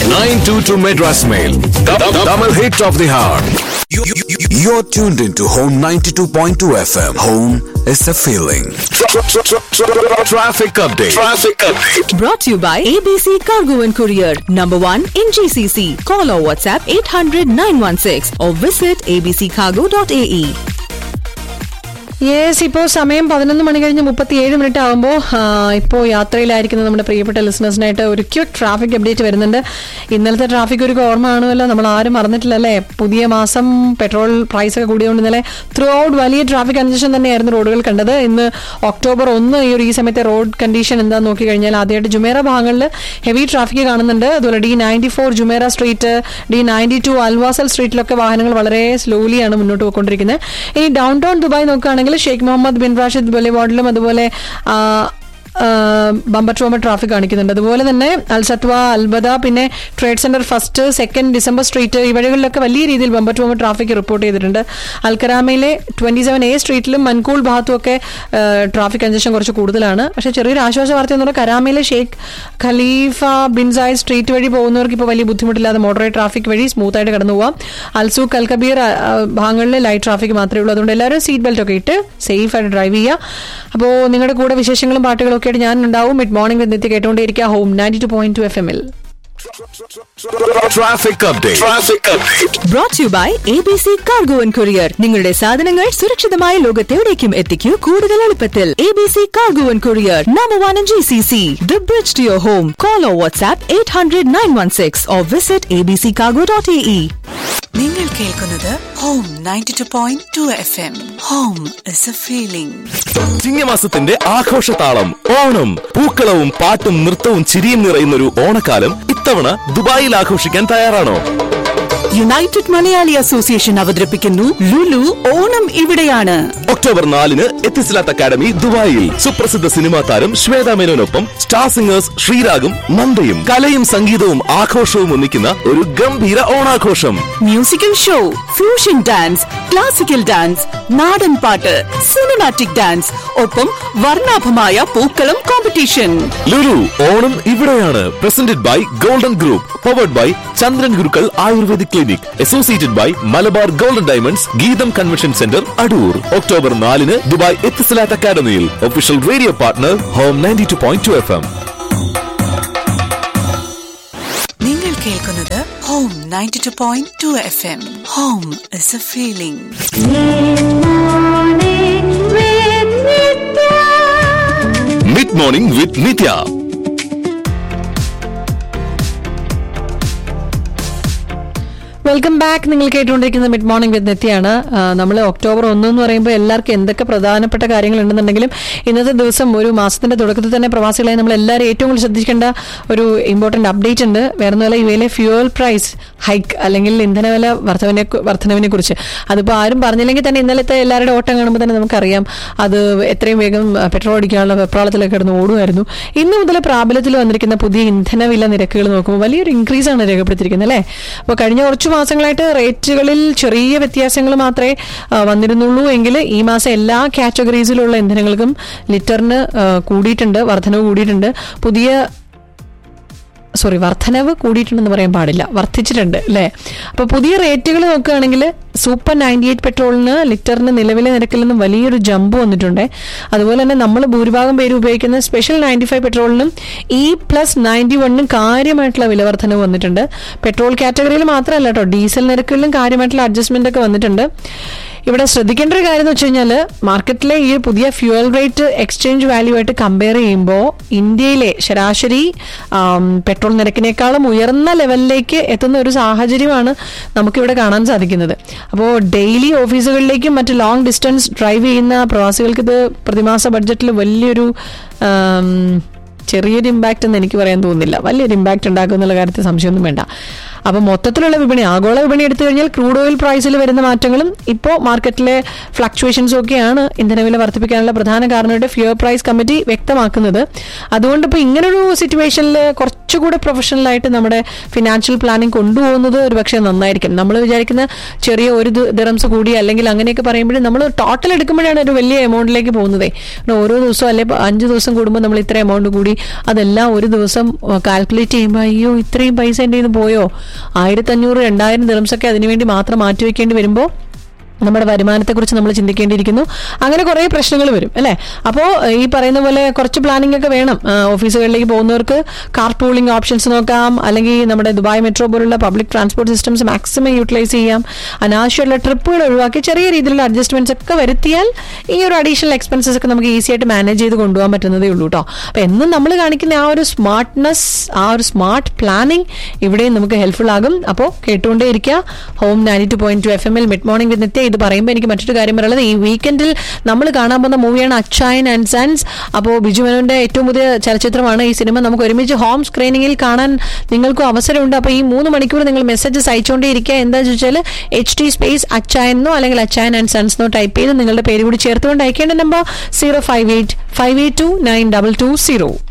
922 Madras Mail. Double hit of the heart. You're tuned into Home 92.2 FM. Home is a feeling. Traffic update. Traffic update. Brought to you by ABC Cargo and Courier, number one in GCC. Call or WhatsApp 800 916 or visit abccargo.ae. Yes ഇപ്പോൾ സമയം പതിനൊന്ന് മണി കഴിഞ്ഞ് മുപ്പത്തിയേഴ് minute ആകുമ്പോൾ ഇപ്പോൾ യാത്രയിലായിരിക്കുന്ന നമ്മുടെ പ്രിയപ്പെട്ട ലിസണേഴ്സിനായിട്ട് ഒരു ക്യൂട്ട് ട്രാഫിക് അപ്ഡേറ്റ് വരുന്നുണ്ട് ഇന്നലത്തെ ട്രാഫിക് ഒരു ഓർമ്മ കാണുമല്ലോ നമ്മൾ ആരും മറന്നിട്ടില്ലല്ലേ പുതിയ മാസം പെട്രോൾ പ്രൈസ് ഒക്കെ കൂടിയതുകൊണ്ട് ഇന്നലെ ത്രൂ ഔട്ട് വലിയ ട്രാഫിക് കൺജഷൻ തന്നെയായിരുന്നു റോഡുകൾ കണ്ടത് ഇന്ന് ഒക്ടോബർ ഒന്ന് ഈ ഒരു ഈ സമയത്തെ റോഡ് കണ്ടീഷൻ എന്താന്ന് നോക്കി കഴിഞ്ഞാൽ ആദ്യമായിട്ട് ജുമേറ ഭാഗങ്ങളിൽ ഹെവി ട്രാഫിക് കാണുന്നുണ്ട് അതുപോലെ D ninety four Jumeirah street D ninety two Al Wasl സ്ട്രീറ്റിലൊക്കെ വാഹനങ്ങൾ വളരെ സ്ലോലിയാണ് മുന്നോട്ട് പോയിക്കൊണ്ടിരിക്കുന്നത് ഇനി ഡൗൺ ടൗൺ ദുബായ് നോക്കുകയാണെങ്കിൽ ഷെയ്ഖ് മുഹമ്മദ് ബിൻ റാഷിദ് ബൊലിവാർഡിലും അതുപോലെ ആ, ആ, ബമ്പർ ട്രോമ ട്രാഫിക് കാണിക്കുന്നുണ്ട് അതുപോലെ തന്നെ അൽസത്വ അൽബദ പിന്നെ trade centre first second December street ഈ വഴികളിലൊക്കെ വലിയ രീതിയിൽ ബമ്പർ ട്രോമ ട്രാഫിക് റിപ്പോർട്ട് ചെയ്തിട്ടുണ്ട് അൽക്കരാമയിലെ ട്വന്റി സെവൻ എ സ്ട്രീറ്റിലും മൻകൂൾ ഭാഗത്തും ഒക്കെ ട്രാഫിക് കൺജഷൻ കുറച്ച് കൂടുതലാണ് പക്ഷേ ചെറിയൊരു ആശ്വാസ വാർത്ത എന്ന് പറഞ്ഞാൽ കരാമയിലെ ഷെയ്ഖ് ഖലീഫ ബിൻസായ് സ്ട്രീറ്റ് വഴി പോകുന്നവർക്ക് ഇപ്പോൾ വലിയ ബുദ്ധിമുട്ടില്ലാതെ മോഡറേറ്റ് ട്രാഫിക് വഴി സ്മൂത്ത് ആയിട്ട് കടന്നു പോവാം അൽസൂഖ് അൽക്കബീർ ആ, ആ, ഭാഗങ്ങളിൽ ലൈറ്റ് ട്രാഫിക് മാത്രമേ ഉള്ളൂ അതുകൊണ്ട് എല്ലാവരും സീറ്റ് ബെൽറ്റ് ഒക്കെ ഇട്ട് സേഫ് ആയിട്ട് ഡ്രൈവ് ചെയ്യുക അപ്പോൾ നിങ്ങളുടെ കൂടെ വിശേഷങ്ങളും പാട്ടുകളും ഒക്കെ ആയിട്ട് ഞാൻ ഉണ്ടാവും മിഡ് മോർണിംഗ് എത്തി കേട്ടുകൊണ്ടേയിരിക്കുക home ninety two point two F എമ്മിൽ Traffic update. Traffic update. Brought to you by ABC Cargo and Courier. നിങ്ങളുടെ സാധനങ്ങൾ സുരക്ഷിതമായ ലോകത്തെവിടേക്കും എത്തിക്കൂ കൂടുതൽ എളുപ്പത്തിൽ ABC Cargo and Courier, number one in GCC. The bridge to your home. Call or WhatsApp 800 916 or visit abccargo.ae. നിങ്ങൾ കേൾക്കുന്നത് home ninety two point two F M home is a feeling ചിങ്ങമാസത്തിന്റെ ആഘോഷതാളം ഓണം പൂക്കളവും പാട്ടും നൃത്തവും ചിരിയും നിറയുന്ന ഒരു ഓണക്കാലം ഇത്തവണ ദുബായിൽ ആഘോഷിക്കാൻ തയ്യാറാണോ യുണൈറ്റഡ് മലയാളി അസോസിയേഷൻ അവതരിപ്പിക്കുന്നു ലുലു ഓണം ഇവിടെയാണ് ഒക്ടോബർ നാലിന് എത്തിസിലാത്ത് അക്കാദമി ദുബായിൽ സുപ്രസിദ്ധ സിനിമാ താരം ശ്വേത മേനോനൊപ്പം സ്റ്റാർ സിംഗേഴ്സ് ശ്രീരാഗും നന്ദയും കലയും സംഗീതവും ആഘോഷവും ഒന്നിക്കുന്ന ഒരു ഗംഭീര ഓണാഘോഷം musical show fusion dance classical dance നാടൻ പാട്ട് സിനിമാറ്റിക് ഡാൻസ് ഒപ്പം വർണ്ണാഭമായ പൂക്കളം കോമ്പറ്റീഷൻ ലുലു ഓണം ഇവിടെയാണ് presented by golden group powered by Chandran Gurukkal ayurvedic clinic associated by Malabar golden diamonds Geetham convention centre Adoor October നാലിന് ദുബായ് എത്തിസലാത്ത് അക്കാദമിയിൽ official radio partner home ninety two point two F M നിങ്ങൾ കേൾക്കുന്നത് home ninety two point two F M home is a feeling mid morning with Nithya welcome back നിങ്ങൾ കേട്ടുകൊണ്ടിരിക്കുന്ന mid morning വിത്ത് നെത്തിയാണ് നമ്മൾ October ഒന്ന് എന്ന് പറയുമ്പോൾ എല്ലാവർക്കും എന്തൊക്കെ പ്രധാനപ്പെട്ട കാര്യങ്ങൾ ഉണ്ടെന്നുണ്ടെങ്കിലും ഇന്നത്തെ ദിവസം ഒരു മാസത്തിന്റെ തുടക്കത്തിൽ തന്നെ പ്രവാസികളായി നമ്മൾ എല്ലാവരും ഏറ്റവും കൂടുതൽ ശ്രദ്ധിക്കേണ്ട ഒരു ഇമ്പോർട്ടന്റ് അപ്ഡേറ്റ് ഉണ്ട് വേറെ ഒന്നുമല്ല യു എയിലെ ഫ്യൂവൽ പ്രൈസ് ഹൈക്ക് അല്ലെങ്കിൽ ഇന്ധനവില വർധനവിനെ വർധനവിനെ കുറിച്ച് അതിപ്പോൾ ആരും പറഞ്ഞില്ലെങ്കിൽ തന്നെ ഇന്നലത്തെ എല്ലാവരുടെ ഓട്ടം കാണുമ്പോൾ തന്നെ നമുക്കറിയാം അത് എത്രയും വേഗം ആ, പെട്രോൾ അടിക്കാനുള്ള വെപ്രാളത്തിലൊക്കെ കിടന്ന് ഓടുമായിരുന്നു ഇന്ന് മുതൽ പ്രാബല്യത്തിൽ വന്നിരിക്കുന്ന പുതിയ ഇന്ധനവില നിരക്കുകൾ നോക്കുമ്പോൾ വലിയൊരു ഇൻക്രീസ് ആണ് രേഖപ്പെടുത്തിയിരിക്കുന്നത് അല്ലേ അപ്പോൾ കഴിഞ്ഞ കുറച്ച് മാസങ്ങളായിട്ട് റേറ്റുകളിൽ ചെറിയ വ്യത്യാസങ്ങൾ മാത്രമേ ആ, വന്നിരുന്നുള്ളൂ എങ്കിൽ ഈ മാസം എല്ലാ കാറ്റഗറീസിലുള്ള ഇന്ധനങ്ങൾക്കും ലിറ്ററിന് ആ, കൂടിയിട്ടുണ്ട് വർധനവ് കൂടിയിട്ടുണ്ട് പുതിയ സോറി വർധനവ് കൂടിയിട്ടുണ്ടെന്ന് പറയാൻ പാടില്ല വർദ്ധിച്ചിട്ടുണ്ട് അല്ലേ അപ്പോൾ പുതിയ റേറ്റുകൾ നോക്കുകയാണെങ്കിൽ സൂപ്പർ നയൻറ്റി എയ്റ്റ് പെട്രോളിന് ലിറ്ററിന് നിലവിലെ നിരക്കിൽ നിന്നും വലിയൊരു ജമ്പ് വന്നിട്ടുണ്ട് അതുപോലെ തന്നെ നമ്മൾ ഭൂരിഭാഗം പേര് ഉപയോഗിക്കുന്ന സ്പെഷ്യൽ നയൻറ്റി ഫൈവ് പെട്രോളിനും ഇ പ്ലസ് നയൻറ്റി വണ്ണിനും കാര്യമായിട്ടുള്ള വില വർധനവ് വന്നിട്ടുണ്ട് പെട്രോൾ കാറ്റഗറിയിൽ മാത്രമല്ല കേട്ടോ ഡീസൽ നിരക്കുകളിലും കാര്യമായിട്ടുള്ള അഡ്ജസ്റ്റ്മെന്റ് ഒക്കെ വന്നിട്ടുണ്ട് ഇവിടെ ശ്രദ്ധിക്കേണ്ട ഒരു കാര്യം എന്ന് വെച്ച് കഴിഞ്ഞാൽ മാർക്കറ്റിലെ ഈ പുതിയ ഫ്യൂവൽ റേറ്റ് എക്സ്ചേഞ്ച് വാല്യൂ ആയിട്ട് കമ്പയർ ചെയ്യുമ്പോൾ ഇന്ത്യയിലെ ശരാശരി ആം, പെട്രോൾ നിരക്കിനേക്കാളും ഉയർന്ന ലെവലിലേക്ക് എത്തുന്ന ഒരു സാഹചര്യമാണ് നമുക്കിവിടെ കാണാൻ സാധിക്കുന്നത് അപ്പോൾ ഡെയിലി ഓഫീസുകളിലേക്കും മറ്റ് ലോങ് ഡിസ്റ്റൻസ് ഡ്രൈവ് ചെയ്യുന്ന പ്രവാസികൾക്ക് ഇത് പ്രതിമാസ ബഡ്ജറ്റിൽ വലിയൊരു ആം, ചെറിയൊരു ഇമ്പാക്റ്റ് എന്ന് എനിക്ക് പറയാൻ തോന്നുന്നില്ല വലിയൊരു ഇമ്പാക്റ്റ് ഉണ്ടാക്കും എന്നുള്ള കാര്യത്തിൽ സംശയമൊന്നും വേണ്ട അപ്പോൾ മൊത്തത്തിലുള്ള വിപണി ആഗോള വിപണി എടുത്തു കഴിഞ്ഞാൽ ക്രൂഡ് ഓയിൽ പ്രൈസിൽ വരുന്ന മാറ്റങ്ങളും ഇപ്പോൾ മാർക്കറ്റിലെ ഫ്ലക്ച്വേഷൻസും ഒക്കെയാണ് ഇന്ധനവില വർദ്ധിപ്പിക്കാനുള്ള പ്രധാന കാരണമായിട്ട് ഫിയർ പ്രൈസ് കമ്മിറ്റി വ്യക്തമാക്കുന്നത് അതുകൊണ്ട് ഇപ്പോൾ ഇങ്ങനൊരു സിറ്റുവേഷനിൽ കുറച്ചുകൂടെ പ്രൊഫഷണലായിട്ട് നമ്മുടെ ഫിനാൻഷ്യൽ പ്ലാനിങ് കൊണ്ടുപോകുന്നത് ഒരു പക്ഷേ നന്നായിരിക്കും നമ്മൾ വിചാരിക്കുന്ന ചെറിയ ഒരു ദിറംസ് കൂടി അല്ലെങ്കിൽ അങ്ങനെയൊക്കെ പറയുമ്പോഴും നമ്മൾ ടോട്ടൽ എടുക്കുമ്പോഴാണ് ഒരു വലിയ എമൗണ്ടിലേക്ക് പോകുന്നത് ഓരോ ദിവസവും അല്ലെങ്കിൽ അഞ്ച് ദിവസം കൂടുമ്പോൾ നമ്മൾ ഇത്ര എമൗണ്ട് കൂടി അതെല്ലാം ഒരു ദിവസം കാൽക്കുലേറ്റ് ചെയ്യുമ്പോൾ അയ്യോ ഇത്രയും പൈസ എൻ്റെ കയ്യിൽ നിന്ന് പോയോ ആയിരത്തഞ്ഞൂറ് രണ്ടായിരം ദിറംസ് ഒക്കെ അതിനുവേണ്ടി മാത്രം മാറ്റി വെക്കേണ്ടി വരുമ്പോൾ നമ്മുടെ വരുമാനത്തെക്കുറിച്ച് നമ്മൾ ചിന്തിക്കേണ്ടിയിരിക്കുന്നു അങ്ങനെ കുറേ പ്രശ്നങ്ങൾ വരും അല്ലേ അപ്പോൾ ഈ പറയുന്ന പോലെ കുറച്ച് പ്ലാനിംഗ് ഒക്കെ വേണം ആ, ഓഫീസുകളിലേക്ക് പോകുന്നവർക്ക് കാർ പൂളിംഗ് ഓപ്ഷൻസ് നോക്കാം അല്ലെങ്കിൽ നമ്മുടെ ദുബായ് മെട്രോ പോലുള്ള public transport systems maximum utilise ചെയ്യാം അനാവശ്യമുള്ള ട്രിപ്പുകൾ ഒഴിവാക്കി ചെറിയ രീതിയിലുള്ള അഡ്ജസ്റ്റ്മെന്റ്സ് ഒക്കെ വരുത്തിയാൽ ഈ ഒരു അഡീഷണൽ എക്സ്പെൻസസ് ഒക്കെ നമുക്ക് ഈസി ആയിട്ട് മാനേജ് ചെയ്ത് കൊണ്ടുപോകാൻ പറ്റുന്നതേ ഉള്ളൂ കേട്ടോ അപ്പോൾ എന്നും നമ്മൾ കാണിക്കുന്ന ആ ഒരു സ്മാർട്ട്നെസ് ആ ഒരു സ്മാർട്ട് പ്ലാനിംഗ് ഇവിടെയും നമുക്ക് ഹെൽപ്ഫുൾ ആകും അപ്പോൾ കേട്ടുകൊണ്ടേ ഇരിക്കുക home ninety two point two F M എൽ മിഡ് മോർണിംഗ് വിത്ത് നിത്യ ഇത് പറയുമ്പോൾ എനിക്ക് മറ്റൊരു കാര്യം പറയുന്നത് ഈ വീക്കെൻഡിൽ നമ്മൾ കാണാൻ പോകുന്ന മൂവിയാണ് അച്ചായൻ ആൻഡ് സൺസ് അപ്പോൾ ബിജു മേനോന്റെ ഏറ്റവും പുതിയ ചലച്ചിത്രമാണ് ഈ സിനിമ നമുക്ക് ഒരുമിച്ച് ഹോം സ്ക്രീനിങ്ങിൽ കാണാൻ നിങ്ങൾക്കും അവസരമുണ്ട് അപ്പോൾ ഈ മൂന്ന് മണിക്കൂർ നിങ്ങൾ മെസ്സേജസ് അയച്ചുകൊണ്ടേ ഇരിക്കുക എന്താണെന്ന് വെച്ചാൽ എച്ച് ടി സ്പേസ് അച്ചായനോ അല്ലെങ്കിൽ അച്ചായൻ ആൻഡ് സൺസ്നോ ടൈപ്പ് ചെയ്ത് നിങ്ങളുടെ പേര് കൂടി ചേർത്തുകൊണ്ട് അയക്കേണ്ട number zero five eight five eight two nine double two zero